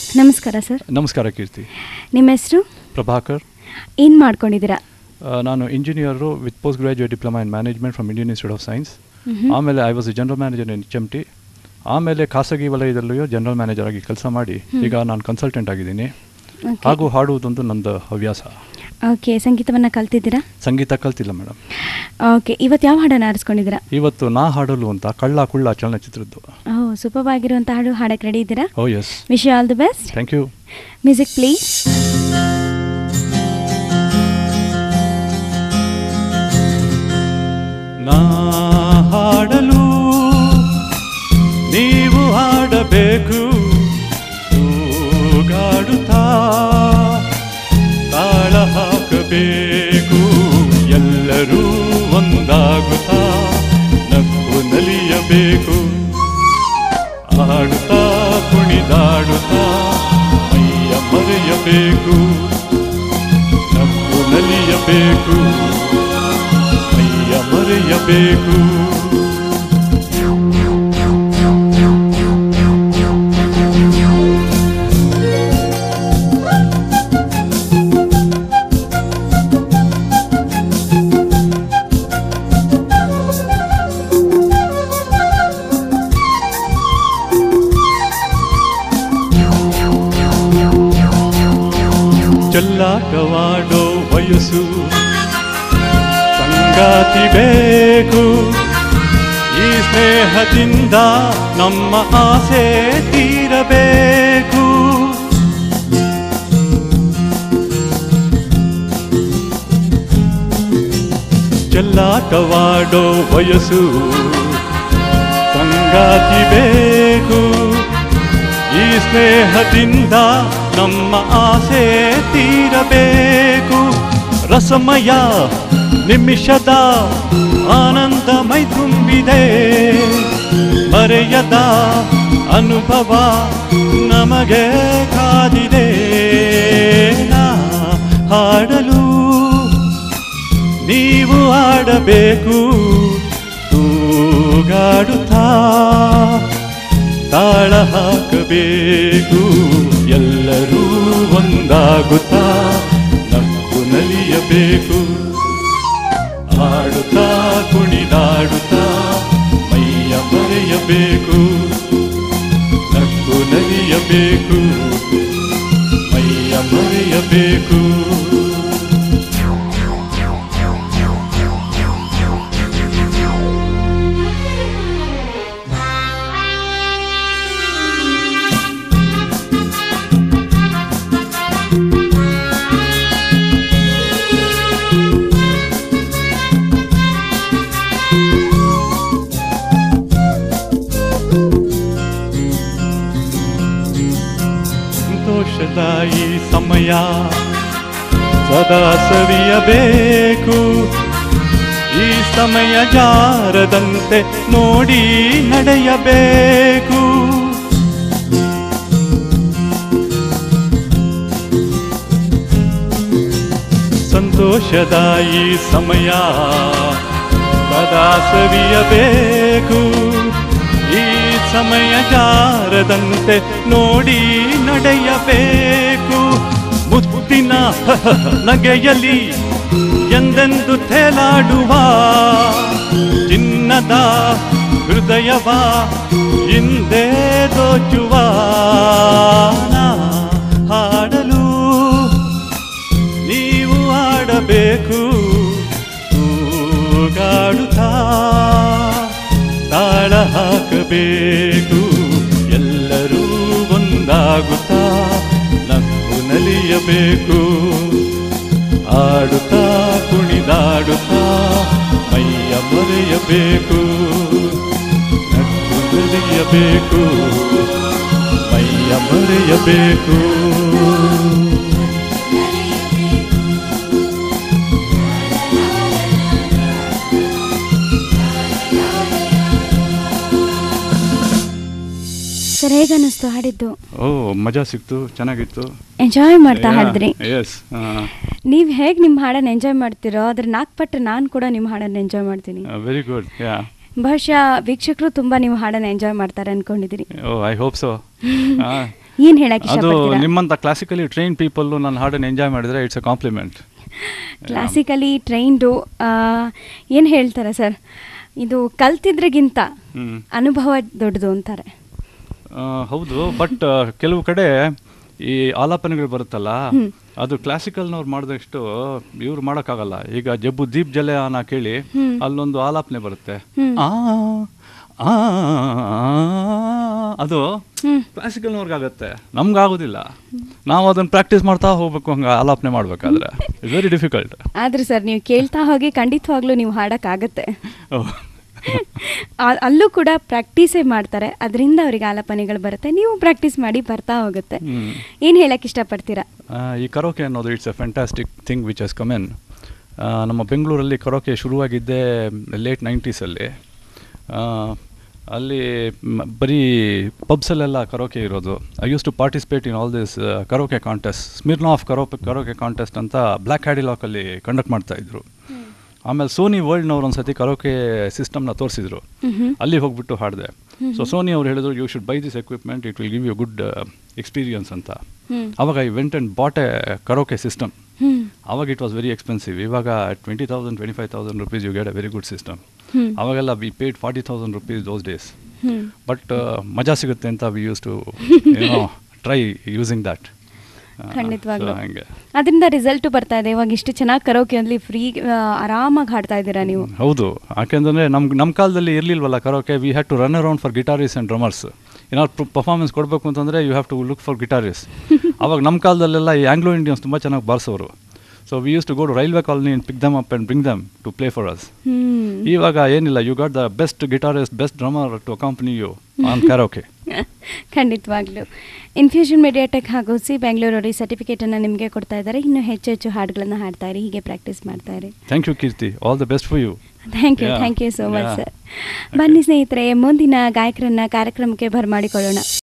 ನಮಸ್ಕಾರ ಸರ್ ನಮಸ್ಕಾರ ಕೀರ್ತಿ ನಿಮ್ಮ ಹೆಸರು ಪ್ರಭಾಕರ್ ಏನು ಮಾಡ್ಕೊಂಡಿದ್ದೀರಾ ಆ, ನಾನು engineer with post graduate diploma in management from Indian Institute of Science ಮ್ಹೂ. ಆಮೇಲೆ I was general manager in H M T ಆಮೇಲೆ ಖಾಸಗಿ ವಲಯದಲ್ಲಿಯೂ ಜನರಲ್ ಮ್ಯಾನೇಜರ್ ಆಗಿ ಕೆಲಸ ಮಾಡಿ ಹ್ಮ್. ಈಗ ನಾನು ಕನ್ಸಲ್ಟೆಂಟ್ ಆಗಿದ್ದೀನಿ Okay. ಹಾಗೂ ಹಾಡುವುದೊಂದು ನಂದು ಹವ್ಯಾಸ ಓಕೆ ಸಂಗೀತವನ್ನು ಕಲ್ತಿದ್ದೀರಾ ಸಂಗೀತ ಕಲ್ತಿಲ್ಲ ಮೇಡಮ್ ಓಕೆ ಇವತ್ತು ಯಾವ ಹಾಡನ್ನು ಆರಿಸ್ಕೊಂಡಿದ್ದೀರಾ ಇವತ್ತು ನಾ ಹಾಡಲು ಅಂತ ಕಳ್ಳ ಕುಳ್ಳ ಚಲನಚಿತ್ರದ್ದು ಓ ಸೂಪರ್ ಆಗಿರುವಂಥ ಹಾಡು ಹಾಡಕ್ಕೆ ರೆಡಿ ಇದ್ದೀರಾ oh yes wish all the best thank you music please ನಾ ಹಾಡಲು ನೀವು ಹಾಡಬೇಕು ತೂಗಾಡುತ್ತಾ ತಾಳ ಹಾಕಬೇಕು ಎಲ್ಲರೂ ಒಂದಾಗುತ್ತಾ ನಕ್ಕು ನಲಿಯಬೇಕು ಆಡುತ್ತಾ ಕುಣಿದಾಡುತ್ತಾ ಮೈಯ ಮರೆಯಬೇಕು ನಕ್ಕು ನಲಿಯಬೇಕು ಮೈಯ ಮರೆಯಬೇಕು ಚೆಲ್ಲಾಟವಾಡೋ ವಯಸ್ಸು ಸಂಗಾತಿ ಬೇಕು ಈ ಸ್ನೇಹದಿಂದ ನಮ್ಮ ಆಸೆ ತೀರಬೇಕು ಚೆಲ್ಲಾಟವಾಡೋ ವಯಸ್ಸು ಸಂಗಾತಿ ಬೇಕು ಈ ಸ್ನೇಹದಿಂದ ನಮ್ಮ ಆಸೆ ತೀರಬೇಕು ರಸಮಯ ನಿಮಿಷದ ಆನಂದ ಮೈ ತುಂಬಿದೆ ಮರೆಯದ ಅನುಭವ ನಮಗೆ ಕಾದಿದೆ ನಾ ಹಾಡಲು ನೀವು ಆಡಬೇಕು ತೂಗಾಡುತ್ತಾ ತಾಳ ಹಾಕಬೇಕು ಎಲ್ಲರೂ ಒಂದಾಗುತ್ತಾ ನಕ್ಕು ನಲಿಯಬೇಕು ಆಡುತ್ತಾ ಕುಣಿದಾಡುತ್ತಾ ಮೈಯ ಮರೆಯಬೇಕು ನಕ್ಕು ನಲಿಯಬೇಕು ಮೈಯ ಮರೆಯಬೇಕು ಸಂತೋಷದ ಈ ಸಮಯ ಸದಾ ಸವಿಯಬೇಕು ಈ ಸಮಯ ಜಾರದಂತೆ ನೋಡಿ ನಡೆಯಬೇಕು ಸಂತೋಷದ ಈ ಸಮಯ ಸದಾ ಸವಿಯಬೇಕು ಈ ಸಮಯ ಜಾರದಂತೆ ನೋಡಿ ನಡೆಯಬೇಕು ಮುತ್ತಿನ ನಗೆಯಲಿ ಎಂದೆಂದು ತೇಲಾಡುವ ಚಿನ್ನದ ಹೃದಯವ ಹಿಂದೆ ದೋಚುವ ನಾ ಹಾಡಲು ನೀವು ಆಡಬೇಕು ತೂಗಾಡುತ್ತಾ ತಾಳ ಹಾಕಬೇಕು ಎಲ್ಲರೂ ಒಂದಾಗುತ್ತಾ ನಕ್ಕು ನಲಿಯಬೇಕು ಆಡುತ್ತಾ ಕುಣಿದಾಡುತ್ತಾ ಮೈಯ ಮರೆಯಬೇಕು ನಕ್ಕು ನಲಿಯಬೇಕು ಮೈಯ ಮರೆಯಬೇಕು ಸರ್ ಹೇಗೆ ಅನ್ನಿಸ್ತು ಹಾಡಿದ್ದು ಓ ಮಜಾ ಸಿಕ್ತು ಚೆನ್ನಾಗಿತ್ತು ಎಂಜಾಯ್ ಮಾಡ್ತಾ ಹಾಡಿದ್ರಿ ಎಸ್ ನೀವು ಹೇಗೆ ನಿಮ್ಮ ಹಾಡನ್ನು ಎಂಜಾಯ್ ಮಾಡ್ತೀರೋ ಅದ್ರ ನಾಲ್ಕು ಪಟ್ಟು ನಾನು ಕೂಡ ನಿಮ್ಮ ಹಾಡನ್ನು ಎಂಜಾಯ್ ಮಾಡ್ತೀನಿ ವೆರಿ ಗುಡ್ ಯಾ ಬಹುಶಃ ವೀಕ್ಷಕರು ತುಂಬ ನಿಮ್ಮ ಹಾಡನ್ನು ಎಂಜಾಯ್ ಮಾಡ್ತಾರೆ ಅನ್ಕೊಂಡಿದ್ದೀರಿ ಓ ಐ ಹೋಪ್ ಸೊ ಏನು ಹೇಳಕ್ಕೆ ಅದು ಇಷ್ಟಪಡ್ತೀರಾ ನಿಮ್ಮಂಥ ಕ್ಲಾಸಿಕಲಿ ಟ್ರೈನ್ ಪೀಪಲ್ಲು ನನ್ನ ಹಾಡನ್ನು ಎಂಜಾಯ್ ಮಾಡಿದರೆ it's a compliment classically trained ಏನು ಹೇಳ್ತಾರೆ ಸರ್ ಇದು ಕಲ್ತಿದ್ರಿಗಿಂತ ಹ್ಮ್. ಅನುಭವ ದೊಡ್ಡದು ಅಂತಾರೆ ಆ, ಹೌದು ಬಟ್ ಕೆಲವು ಕಡೆ ಈ ಆಲಾಪನೆಗಳು ಬರುತ್ತಲ್ಲ ಹ್ಮ್. ಅದು ಕ್ಲಾಸಿಕಲ್ನವ್ರು ಮಾಡಿದಷ್ಟು ಇವ್ರು ಮಾಡೋಕ್ಕಾಗಲ್ಲ ಈಗ ಜಬ್ಬು ದೀಪ್ ಜಲೆ ಅನ್ನ ಕೇಳಿ ಹ್ಮ್. ಅಲ್ಲೊಂದು ಆಲಾಪನೆ ಬರುತ್ತೆ ಹ್ಮ್. ಆ ಆ, ಅದು ಹ್ಮ್. ಕ್ಲಾಸಿಕಲ್ನವ್ರಿಗಾಗತ್ತೆ ನಮ್ಗಾಗೋದಿಲ್ಲ ನಾವು ಅದನ್ನು ಪ್ರಾಕ್ಟೀಸ್ ಮಾಡ್ತಾ ಹೋಗ್ಬೇಕು ಹಂಗೆ ಆಲಾಪನೆ ಮಾಡ್ಬೇಕಾದ್ರೆ ಇಟ್ಸ್ ವೆರಿ ಡಿಫಿಕಲ್ಟ್ ಆದ್ರೆ ಸರ್ ನೀವು ಕೇಳ್ತಾ ಹೋಗಿ ಖಂಡಿತವಾಗ್ಲೂ ನೀವು ಹಾಡೋಕ್ಕಾಗತ್ತೆ ಆ- ಅಲ್ಲೂ ಕೂಡ ಪ್ರಾಕ್ಟೀಸೇ ಮಾಡ್ತಾರೆ ಅದರಿಂದ ಅವರಿಗೆ ಆಲಾಪನೆಗಳು ಬರುತ್ತೆ ನೀವು ಪ್ರಾಕ್ಟೀಸ್ ಮಾಡಿ ಬರ್ತಾ ಹೋಗುತ್ತೆ ಹ್ಮ್. ಏನು ಹೇಳಕ್ಕೆ ಇಷ್ಟಪಡ್ತೀರಾ ಈ ಕರೋಕೆ ಅನ್ನೋದು it's a fantastic thing which has come in ಬೆಂಗಳೂರಲ್ಲಿ ಕರೋಕೆ ಶುರುವಾಗಿದ್ದೇ ಲೇಟ್ ನೈಂಟೀಸಲ್ಲಿ ಅಲ್ಲಿ ಮ್- ಬರೀ ಪಬ್ಸಲ್ಲೆಲ್ಲ ಕರೋಕೆ ಇರೋದು I use to participate in all this karaoke contest Smirnoff karaoke karaoke contest ಅಂತ ಬ್ಲ್ಯಾಕ್ ಹ್ಯಾಡಿಲಾಕಲ್ಲಿ ಕಂಡಕ್ಟ್ ಮಾಡ್ತಾಯಿದ್ರು ಆಮೇಲೆ ಸೋನಿ ವರ್ಲ್ಡ್ನವ್ರು ಒಂದು ಸತಿ ಕರೋಕೆ ಸಿಸ್ಟಮ್ನ ತೋರಿಸಿದ್ರು ಮ್ಹ್ಮ್. ಅಲ್ಲಿ ಹೋಗ್ಬಿಟ್ಟು ಹಾಡಿದೆ ಸೊ ಸೋನಿ ಅವ್ರು ಹೇಳಿದ್ರು you should buy this equipment it will give you good experience ಅಂತ ಹ್ಮ್. ಅವಾಗ I went and bought a karaoke system hmm. ಅವಾಗ ಇಟ್ ವಾಸ್ ವೆರಿ ಎಕ್ಸ್ಪೆನ್ಸಿವ್ ಇವಾಗ twenty thousand twenty five thousand rupees you get a very good system hmm. ಅವಾಗೆಲ್ಲ we paid forty thousand rupees those days hmm. But ಮಜಾ ಸಿಗುತ್ತೆ ಅಂತ we use to ಏನೋ try using that ಖಂಡಿತವಾಗ್ಲೂ ಹಂಗೆ ಅದರಿಂದ result ಬರ್ತಾ ಇದೆ ಇವಾಗ ಇಷ್ಟು ಚೆನ್ನಾಗಿ ಕರೋಕೆ ಅಲ್ಲಿ ಫ್ರೀ ಆರಾಮಾಗಿ ಹಾಡ್ತಾ ಇದ್ದೀರಾ ನೀವು ಹೌದು ಯಾಕೆಂದರೆ ನಮ್ಮ ನಮ್ಮ ಕಾಲದಲ್ಲಿ ಇರಲಿಲ್ವಲ್ಲ karaoke we had to run around for guitarists and drummers ಏನಾದ್ರು ಪರ್ಫಾರ್ಮೆನ್ಸ್ ಕೊಡಬೇಕು ಅಂತಂದರೆ you have to look for guitarists ಅವಾಗ ನಮ್ಮ ಕಾಲದಲ್ಲೆಲ್ಲ ಈ ಆಂಗ್ಲೋ ಇಂಡಿಯನ್ಸ್ ತುಂಬ ಚೆನ್ನಾಗಿ ಬಾರಿಸೋರು so we use to go to railway colony and pick them up and bring them to play for us hmm ಇವಾಗ ಏನಿಲ್ಲ you got the best guitarist best drummer to accompany you on karaoke ಖಂಡಿತವಾಗ್ಲೂ infusion MediaTek ಹಾಗೂ C ಬೆಂಗಳೂರವರು ಈ ಸರ್ಟಿಫಿಕೇಟನ್ನು ನಿಮಗೆ ಕೊಡ್ತಾ ಇದ್ದಾರೆ ಇನ್ನೂ ಹೆಚ್ಚು ಹೆಚ್ಚು ಹಾಡುಗಳನ್ನು ಹಾಡ್ತಾ ಇರಿ ಹೀಗೆ ಪ್ರಾಕ್ಟೀಸ್ ಮಾಡ್ತಾ ಇರಿ thank you Keerthi all the best for you thank you Yeah. Thank you so much Yeah. Sir ಬನ್ನಿ ಸ್ನೇಹಿತರೆ ಮುಂದಿನ ಗಾಯಕರನ್ನ ಕಾರ್ಯಕ್ರಮಕ್ಕೆ ಬರಮಾಡಿಕೊಳ್ಳೋಣ